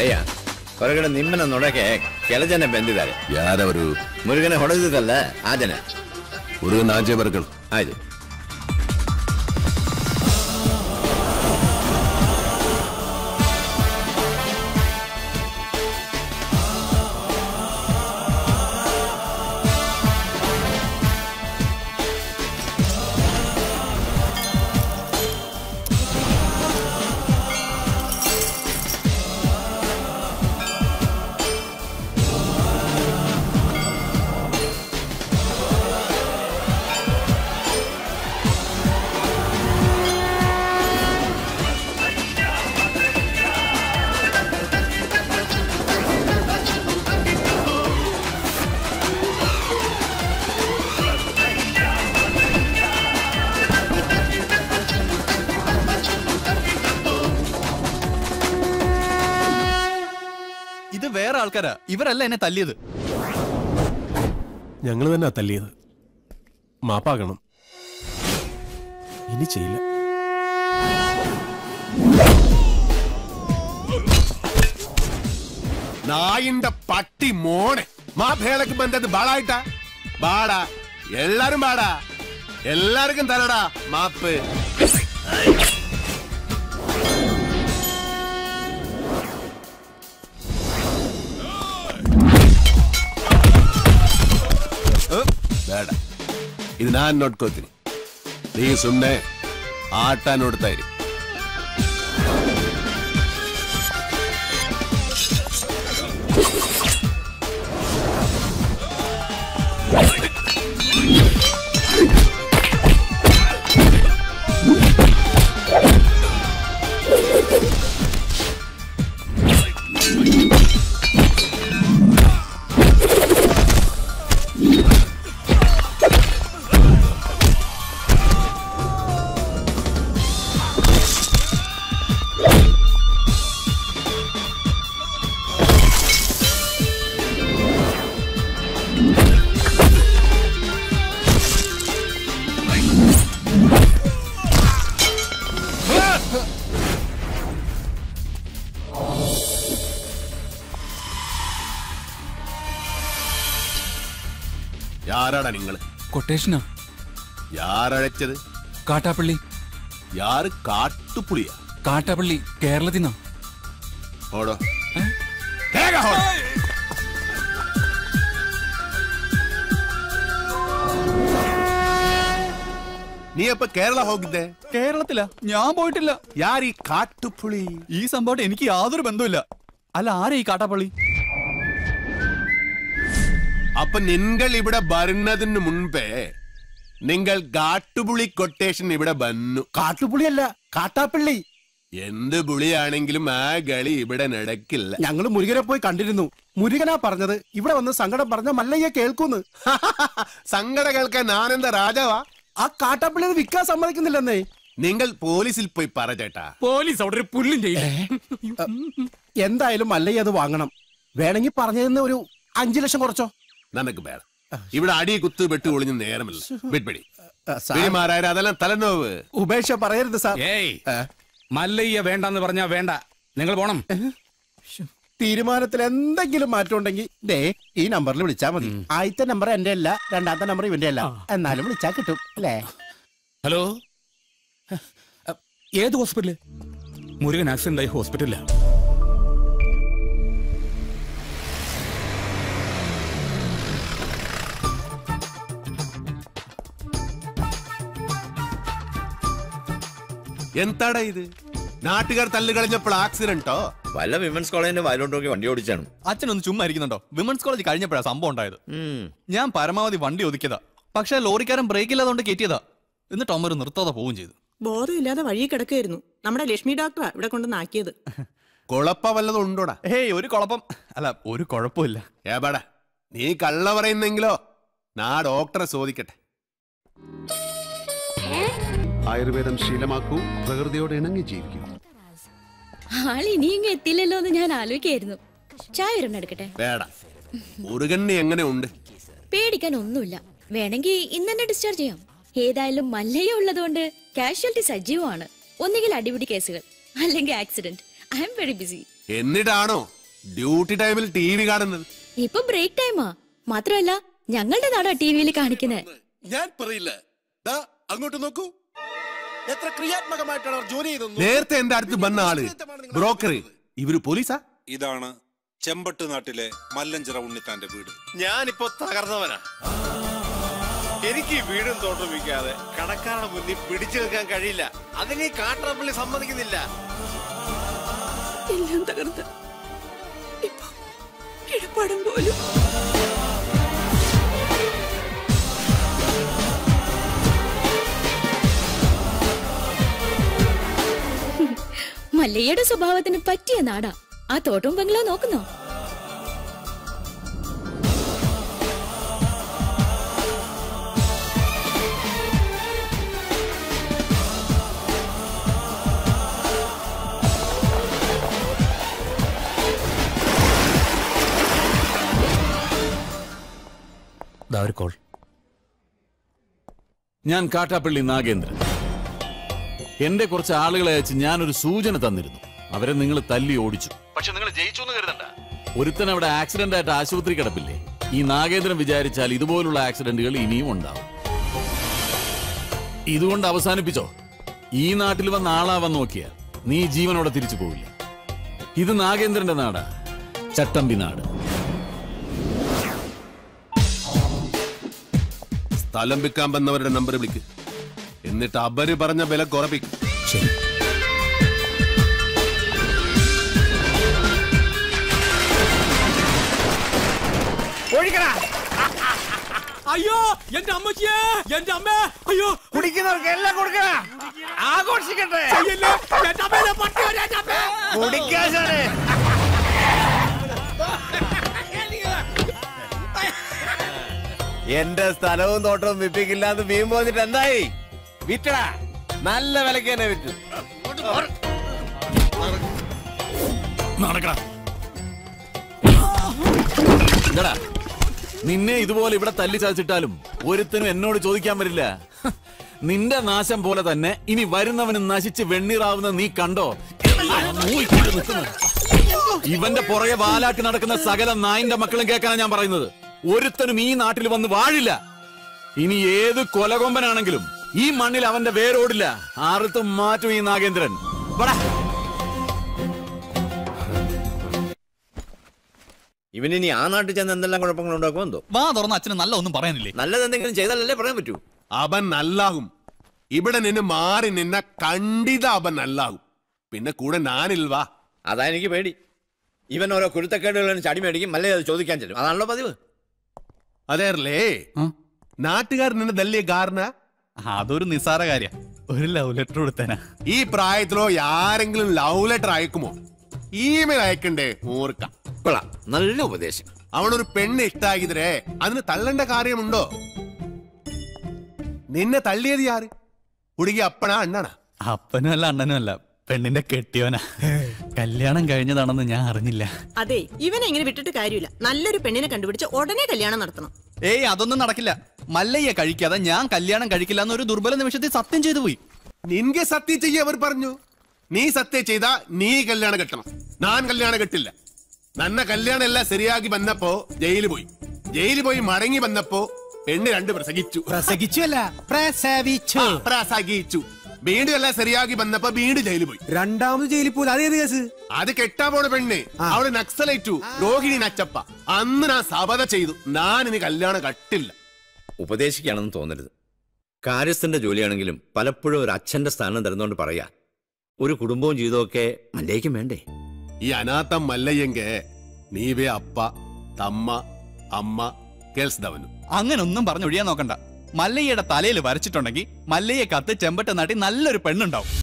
ಅಲ್ಲಯ್ಯ ಹೊರಗಡೆ ನಿಮ್ಮನ್ನ ನೋಡಕ್ಕೆ ಕೆಲ ಜನ ಬಂದಿದ್ದಾರೆ ಯಾರವರು ಮುರುಗನೆ ಹೊಡೆದಿದ್ದಲ್ಲ ಆ ಜನ ಹುಡುಗನ ಆಚೆ ಬರ್ಗಳು ಆಯ್ತು ഇത് വേറെ ആൾക്കാരാ ഇവരല്ല എന്നെ തല്ലിയത് ഞങ്ങൾ തന്നെ തല്ലിയത് മാപ്പാകണം ഇനി ചെയ്യില്ല നായിന്റെ പട്ടി മോനെ മാപ്പേളക്ക് ബന്ധത് ബാളായിട്ടാ ബാടാ എല്ലാരും ബാടാ എല്ലാവർക്കും തരടാ മാപ്പ് ಬೇಡ ಇದು ನಾನ್ ನೋಡ್ಕೋತೀನಿ ನೀ ಸುಮ್ನೆ ಆಟ ನೋಡ್ತಾ ಇರಿ யாராடா നിങ്ങൾ കൊട്ടേഷനാ யாரழைச்சது കാട്ടാപ്പള്ളി யாரு കാട്ടുപുളിയാ കാട്ടാപ്പള്ളി കേരളത്തിൽ നിന്നാ ഓടോ വേഗ ഓട്. നീ അപ്പൊ കേരള ಹೋಗಿದ್ದೆ കേരളത്തിലാ ഞാൻ പോയിട്ടില്ല ಯಾರೀ കാട്ടുപുളി ഈ സംഭവമായിട്ട് എനിക്ക് യാതൊരു ബന്ധവുമില്ല അല്ല ആരാ ഈ കാട്ടാപ്പള്ളി അപ്പൊ നിങ്ങൾ ഇവിടെ വരുന്നതിന് മുൻപേ നിങ്ങൾ കാട്ടുപുളി കൊട്ടേഷൻ ഇവിടെ വന്നു കാട്ടുപുളിയല്ല കാട്ടാപ്പിള്ളി എന്ത് പുളിയാണെങ്കിലും ആ കളി ഇവിടെ നടക്കില്ല ഞങ്ങൾ മുരുകനെ പോയി കണ്ടിരുന്നു മുരുകനാ പറഞ്ഞത് ഇവിടെ വന്ന് സങ്കടം പറഞ്ഞ മല്ലയ്യ കേൾക്കൂന്ന് സങ്കട കേൾക്കാൻ ഞാനെന്താ രാജാവാ ആ കാട്ടാപ്പിള്ളി അത് വിൽക്കാൻ സമ്മതിക്കുന്നില്ലെന്നേ നിങ്ങൾ പോലീസിൽ പോയി പറ ചേട്ടാ പോലീസ് അവിടെ ഒരു പുല്ലും ചെയ്യില്ല എന്തായാലും മല്ലയ്യ അത് വാങ്ങണം വേണമെങ്കിൽ പറഞ്ഞതിന് ഒരു അഞ്ചു ലക്ഷം കുറച്ചോ നനക്ക് വേണം ഇവിടെ അടി കുത്ത് വെട്ട് ഒളിഞ്ഞ് നേരമില്ല വിട്പിടി ആ, സാർ, പിടിമാരായ അതെല്ലാം തലനോവ് ഉപേക്ഷ പറയരുത് സാർ ഏയ് ഏ? മല്ലയ്യ വേണ്ടെന്ന് പറഞ്ഞാ വേണ്ട നിങ്ങൾ പോണം തീരുമാനത്തിൽ എന്തെങ്കിലും മാറ്റം ഉണ്ടെങ്കിൽ ദേ ഈ നമ്പറിൽ വിളിച്ചാൽ മതി ആദ്യത്തെ നമ്പർ എന്റെ അല്ല രണ്ടാമത്തെ നമ്പർ ഇവന്റെ അല്ല എന്നാലും വിളിച്ചാൽ കിട്ടും അല്ലേ ഹലോ അ, ഏത് ഹോസ്പിറ്റല് മുരുകൻ ആക്സിഡന്റ് ആയി ഹോസ്പിറ്റലില്ല എന്താടാ ഇത് നാട്ടുകാർ തല്ല് കളഞ്ഞപ്പോൾ ആക്സിഡന്റോ വല്ല വിമൻസ് കോളേജിന്റെ വയലോട്ട് നോക്കി വണ്ടി ഓടിച്ചാണ് അച്ഛനൊന്ന് ചുമ്മാ ഇരിക്കുന്നുണ്ടോ വിമൻസ് കോളേജ് കഴിഞ്ഞപ്പോഴാ സംഭവം ഉണ്ടായത് ഉം. ഞാൻ പരമാവധി വണ്ടി ഒതുക്കിയതാ പക്ഷെ ലോറിക്കാരൻ ബ്രേക്ക് ഇല്ലാതുകൊണ്ട് കയറ്റിയതാ എന്നിട്ട് അമ്മ ഒരു നിർത്താതെ പോവുകയും ചെയ്തു ബോധമില്ലാതെ വഴി കിടക്കുകയായിരുന്നു നമ്മുടെ ലക്ഷ്മി ഡോക്ടറാ ഇവിടെ കൊണ്ടുവന്നാക്കിയത് കുഴപ്പ വല്ലതും ഉണ്ടോടാ ഹേയ് ഒരു കുഴപ്പം അല്ല ഒരു കുഴപ്പമില്ല ഏപാടാ നീ കള്ള പറയുന്നെങ്കിലോ നാ ഡോക്ടറെ ചോദിക്കട്ടെ ആയുർവേദം ശീലമാക്കൂ പ്രകൃതിയോട് ഇണങ്ങി ജീവിക്കൂ ആൾ ഇനിയും എത്തില്ലല്ലോ എന്ന് ഞാൻ ആലോചിക്കായിരുന്നു ചായ ഒരെണ്ണം എടുക്കട്ടെ വേട മുരുകണ്ണി എങ്ങനെ ഉണ്ട് പേടിക്കാൻ ഒന്നുമില്ല വേണമെങ്കിൽ ഇന്ന് തന്നെ ഡിസ്ചാർജ് ചെയ്യാം ഏതായാലും മല്ലയ്യ ഉള്ളതുകൊണ്ട് കാഷ്വാലിറ്റി സജീവമാണ് ഒന്നുകിൽ അടിപിടി കേസുകൾ അല്ലെങ്കിൽ accident I am very busy എന്നിട്ടാണോ ഡ്യൂട്ടി ടൈമിൽ ടി വി കാണുന്നത് ഇപ്പൊ ബ്രേക്ക് ടൈമാ മാത്രമല്ല ഞങ്ങളുടെ നാടാ ടി വിയിൽ കാണിക്കുന്നത് ഞാൻ പറയില്ല ദാ അങ്ങോട്ട് നോക്കൂ എത്ര ക്രിയാത്മകമായിട്ടാണ് അവർ ജോലി ചെയ്തത് നേരത്തെ എന്റെ അടുത്ത് വന്ന ആള് ബ്രോക്കർ ഇവര് പോലീസാ ഇതാണ് ചെമ്പട്ട് നാട്ടിലെ മല്ലഞ്ചിറ ഉണ്ണിത്താന്റെ വീട് ഞാനിപ്പോ തകർന്നവനാ എനിക്ക് ഈ വീടും തോട്ടം വിൽക്കാതെ കടക്കാരുടെ മുന്നിൽ പിടിച്ചു നിൽക്കാൻ കഴിയില്ല അതിന് ഈ കാട്ടറപ്പള്ളി സമ്മതിക്കുന്നില്ല എല്ലാം തകർത്ത് ഇപ്പൊ കിടപ്പാടം പോലും മല്ലയ്യയുടെ സ്വഭാവത്തിന് പറ്റിയ നാടാ ആ തോട്ടവും ബംഗ്ലാവ് നോക്കുന്നോ ദാ ഒരു കോൾ ഞാൻ കാട്ടാപ്പള്ളി നാഗേന്ദ്രൻ എന്റെ കുറച്ച് ആളുകളെ അയച്ച് ഞാനൊരു സൂചന തന്നിരുന്നു അവരെ നിങ്ങൾ തല്ലി ഓടിച്ചു പക്ഷെ നിങ്ങൾ ജയിച്ചു എന്ന് കരുതണ്ട ഒരുത്തൻ അവിടെ ആക്സിഡന്റ് ആയിട്ട് ആശുപത്രി കിടപ്പില്ലേ ഈ നാഗേന്ദ്രൻ വിചാരിച്ചാൽ ഇതുപോലുള്ള ആക്സിഡന്റുകൾ ഇനിയും ഉണ്ടാവും ഇതുകൊണ്ട് അവസാനിപ്പിച്ചോ ഈ നാട്ടിൽ വന്ന ആളാവാൻ നോക്കിയ നീ ജീവനോടെ തിരിച്ചു പോവില്ല ഇത് നാഗേന്ദ്രന്റെ നാടാ ചട്ടമ്പി നാട് സ്ഥലം വിൽക്കാൻ വന്നവരുടെ നമ്പർ വിളിക്ക് എന്നിട്ട് അവര് പറഞ്ഞ വില കുറപ്പിക്കും ശരി അയ്യോ എന്റെ അമ്മച്ചിയെ എന്റെ അമ്മ അയ്യോ കുടിക്കുന്നവർക്ക് എല്ലാം കൊടുക്കണ ആഘോഷിക്കട്ടെ ചെയ്യല്ലേ എന്റെ അമ്മേനെ പട്ടി വരെ എന്റെ അമ്മ കുടിക്കാശാണ് എന്റെ സ്ഥലവും തോട്ടവും വിപ്പിക്കില്ല എന്ന് വീമ്പ് പോന്നിട്ട് എന്തായി വിറ്റടാ നല്ല വിലക്ക് തന്നെ വിറ്റു നടക്കടാ എന്താടാ നിന്നെ ഇതുപോലെ ഇവിടെ തല്ലി ചതച്ചിട്ടാലും ഒരുത്തനും എന്നോട് ചോദിക്കാൻ വരില്ല ഹ, നിന്റെ നാശം പോലെ തന്നെ ഇനി വരുന്നവന് നശിച്ച് വെണ്ണീറാവുന്ന നീ കണ്ടോ മൂയിക്കൊണ്ട് നിൽക്കുന്നത്. ഇവന്റെ പുറകെ വാലാട്ടി നടക്കുന്ന സകല നായിന്റെ മക്കളും കേൾക്കാനാ ഞാൻ പറയുന്നത് ഒരുത്തനും ഈ നാട്ടിൽ വന്ന് വാഴില്ല ഇനി ഏത് കൊലകൊമ്പനാണെങ്കിലും ഈ മണ്ണിൽ അവന്റെ വേരോടില്ല ആർത്തും മാറ്റും ഈ നാഗേന്ദ്രൻ വാടാ. ഇവനിനി ആ നാട്ടിൽ ചെന്ന് എന്തെല്ലാം കുഴപ്പങ്ങൾ ഉണ്ടാക്കുമോ എന്തോ വാ തുറന്ന് അച്ഛന് നല്ല ഒന്നും പറയാനില്ലേ നല്ലത് എന്തെങ്കിലും ചെയ്താലല്ലേ പറയാൻ പറ്റൂ അവൻ നല്ലാകും ഇവിടെ നിന്ന് മാറി നിന്ന കണ്ടിത അവൻ നല്ലാകും പിന്നെ കൂടെ ഞാനിൽവാ അതാ എനിക്ക് പേടി ഇവൻ ഓരോ കുരുത്തക്കേടുകളും ചടി മേടിക്കും മല്ലേ അത് ചോദിക്കാൻ ചെല്ലും അതാണല്ലോ പതിവ് അതേറല്ലേ നാട്ടുകാർ നിന്നെ തല്ലിയ കാരണ അതൊരു നിസ്സാര കാര്യ ഒരു ലവ് ലെറ്റർ കൊടുത്തേനാ ഈ പ്രായത്തിലോ ആരെങ്കിലും ലവ് ലെറ്റർ അയക്കുമോ ഇമെയിൽ അയക്കണ്ടേ ഓർക്ക കൊള്ളാം നല്ല ഉപദേശം അവനൊരു പെണ്ണ് ഇഷ്ടാകിതരേ അതിന് തള്ളേണ്ട കാര്യമുണ്ടോ നിന്നെ തള്ളിയത് ആര് കുടുങ്ങി അപ്പണാ അണ്ണാണാ അപ്പനും അല്ല അണ്ണനും അല്ല പെണ്ണിന്റെ കെട്ടിയോനാ കല്യാണം കഴിഞ്ഞതാണെന്ന് ഞാൻ അറിഞ്ഞില്ല അതെ ഇവനെ ഇങ്ങനെ വിട്ടിട്ട് കാര്യമില്ല നല്ലൊരു പെണ്ണിനെ കണ്ടുപിടിച്ച് ഉടനെ കല്യാണം നടത്തണം ഏയ് അതൊന്നും നടക്കില്ല മല്ലയ്യ കഴിക്കാതെ ഞാൻ കല്യാണം കഴിക്കില്ല എന്നൊരു ദുർബല നിമിഷത്തിൽ സത്യം ചെയ്തു പോയി നിൻಗೆ സത്യം ചെയ്യ അവർ പറഞ്ഞു നീ സത്യം ചെയ്ത നീ കല്യാണം കെട്ടണം ഞാൻ കല്യാണം കെട്ടില്ല നന്ന കല്യാണം എല്ലാം ശരിയാക്കി വന്നപ്പോ ജയിലിൽ പോയി ജയിലിൽ പോയി മടങ്ങി വന്നപ്പോ പെണ്ണ് രണ്ട് പ്രസംഗിച്ചു പ്രസംഗിച്ചു അല്ല പ്രസവിച്ചു ആ, പ്രസംഗിച്ചു വീണ്ടും എല്ലാം ശരിയാക്കി വന്നപ്പോ വീണ്ടും ജയിലിൽ പോയി രണ്ടാമത് ജയിലിൽ പോലെ അതേത് കേസ് അത് കെട്ടാ പോണ പെണ്ണ് അവള് നക്സലേറ്റു രോഹിണി നച്ചപ്പ അന്ന് ഞാൻ സബത ചെയ്തു ഞാൻ ഇനി കല്യാണം കട്ടില്ല ഉപദേശിക്കുകയാണെന്ന് തോന്നരുത് കാര്യസ്ഥന്റെ ജോലിയാണെങ്കിലും പലപ്പോഴും ഒരു അച്ഛന്റെ സ്ഥാനം തരുന്നോണ്ട് പറയാ ഒരു കുടുംബവും ജീവിതമൊക്കെ മല്ലേക്കും വേണ്ടേ ഈ അനാഥം മല്ലയ്യെങ്ക നീവേ അപ്പ തമ്മ അമ്മ കേൾസ്തവനും അങ്ങനെ ഒന്നും പറഞ്ഞൊഴിയാൻ നോക്കണ്ട മല്ലയ്യയുടെ തലയിൽ വരച്ചിട്ടുണ്ടെങ്കിൽ മല്ലയ്യെ കത്ത് ചെമ്പട്ട നാട്ടി നല്ലൊരു പെണ്ണുണ്ടാവും